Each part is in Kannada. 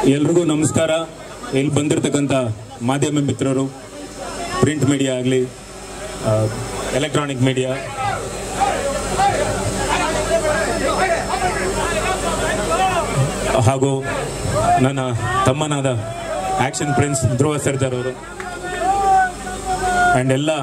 ಎಲ್ರಿಗೂ ನಮಸ್ಕಾರ ಇಲ್ಲಿ ಬಂದಿರತಕ್ಕಂಥ ಮಾಧ್ಯಮ ಮಿತ್ರರು ಪ್ರಿಂಟ್ ಮೀಡಿಯಾ ಆಗಲಿ ಎಲೆಕ್ಟ್ರಾನಿಕ್ ಮೀಡಿಯಾ ಹಾಗೂ ನನ್ನ ತಮ್ಮನಾದ ಆಕ್ಷನ್ ಪ್ರಿನ್ಸ್ ಧ್ರುವ ಸರ್ಜರ್ ಅವರು ಆ್ಯಂಡ್ ಎಲ್ಲ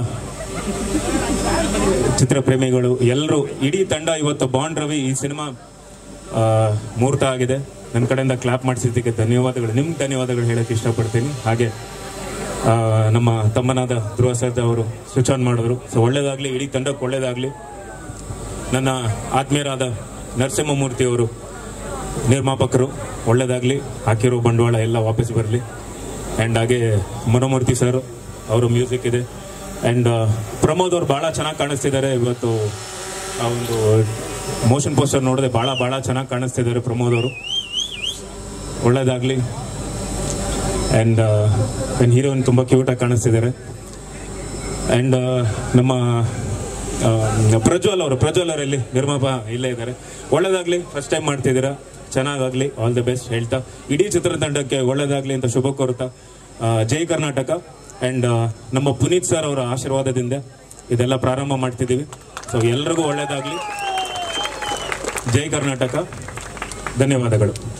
ಚಿತ್ರಪ್ರೇಮಿಗಳು ಎಲ್ಲರೂ ಇಡೀ ತಂಡ ಇವತ್ತು ಬಾಂಡ್ ರವಿ ಈ ಸಿನಿಮಾ ಆ, ಮುಹೂರ್ತ ಆಗಿದೆ ನನ್ನ ಕಡೆಯಿಂದ ಕ್ಲಾಪ್ ಮಾಡಿಸಿದ್ದಕ್ಕೆ ಧನ್ಯವಾದಗಳು ನಿಮ್ಗೆ ಧನ್ಯವಾದಗಳು ಹೇಳಕ್ಕೆ ಇಷ್ಟಪಡ್ತೀನಿ ಹಾಗೆ ಆ, ನಮ್ಮ ತಮ್ಮನಾದ ಧ್ರುವ ಸರ್ಜಾ ಅವರು ಸ್ವಿಚ್ ಆನ್ ಮಾಡಿದ್ರು ಸೊ ಒಳ್ಳೇದಾಗಲಿ ಇಡೀ ತಂಡಕ್ಕೆ ಒಳ್ಳೇದಾಗಲಿ ನನ್ನ ಆತ್ಮೀಯರಾದ ನರಸಿಂಹಮೂರ್ತಿ ಅವರು ನಿರ್ಮಾಪಕರು ಒಳ್ಳೇದಾಗಲಿ ಹಾಕಿರೋ ಬಂಡವಾಳ ಎಲ್ಲ ವಾಪಸ್ ಬರಲಿ ಆ್ಯಂಡ್ ಹಾಗೆ ಮನೋಮೂರ್ತಿ ಸರ್ ಅವರು ಮ್ಯೂಸಿಕ್ ಇದೆ ಆ್ಯಂಡ್ ಪ್ರಮೋದ್ ಅವ್ರು ಭಾಳ ಚೆನ್ನಾಗಿ ಕಾಣಿಸ್ತಿದ್ದಾರೆ ಇವತ್ತು ಆ ಒಂದು ಮೋಷನ್ ಪೋಸ್ಟರ್ ನೋಡಿದೆ ಭಾಳ ಭಾಳ ಚೆನ್ನಾಗಿ ಕಾಣಿಸ್ತಿದ್ದಾರೆ ಪ್ರಮೋದ್ ಅವರು ಒಳ್ಳೇದಾಗಲಿ ಆ್ಯಂಡ್ ನನ್ನ ಹೀರೋಯಿನ್ ತುಂಬ ಕ್ಯೂಟಾಗಿ ಕಾಣಿಸ್ತಿದ್ದಾರೆ ಆ್ಯಂಡ್ ನಮ್ಮ ಆ, ಪ್ರಜ್ವಲ್ ಅವರು ಪ್ರಜ್ವಲ್ ಅವರಲ್ಲಿ ನಿರ್ಮಾಪ ಇಲ್ಲೇ ಇದ್ದಾರೆ ಒಳ್ಳೇದಾಗ್ಲಿ ಫಸ್ಟ್ ಟೈಮ್ ಮಾಡ್ತಿದ್ದೀರಾ ಚೆನ್ನಾಗಾಗ್ಲಿ ಆಲ್ ದಿ ಬೆಸ್ಟ್ ಹೇಳ್ತಾ ಇಡೀ ಚಿತ್ರತಂಡಕ್ಕೆ ಒಳ್ಳೇದಾಗ್ಲಿ ಅಂತ ಶುಭ ಕೋರುತ್ತಾ ಆ, ಜೈ ಕರ್ನಾಟಕ ಆ್ಯಂಡ್ ನಮ್ಮ ಪುನೀತ್ ಸರ್ ಅವರ ಆಶೀರ್ವಾದದಿಂದ ಇದೆಲ್ಲ ಪ್ರಾರಂಭ ಮಾಡ್ತಿದ್ದೀವಿ ಸೊ ಎಲ್ರಿಗೂ ಒಳ್ಳೇದಾಗ್ಲಿ ಜೈ ಕರ್ನಾಟಕ ಧನ್ಯವಾದಗಳು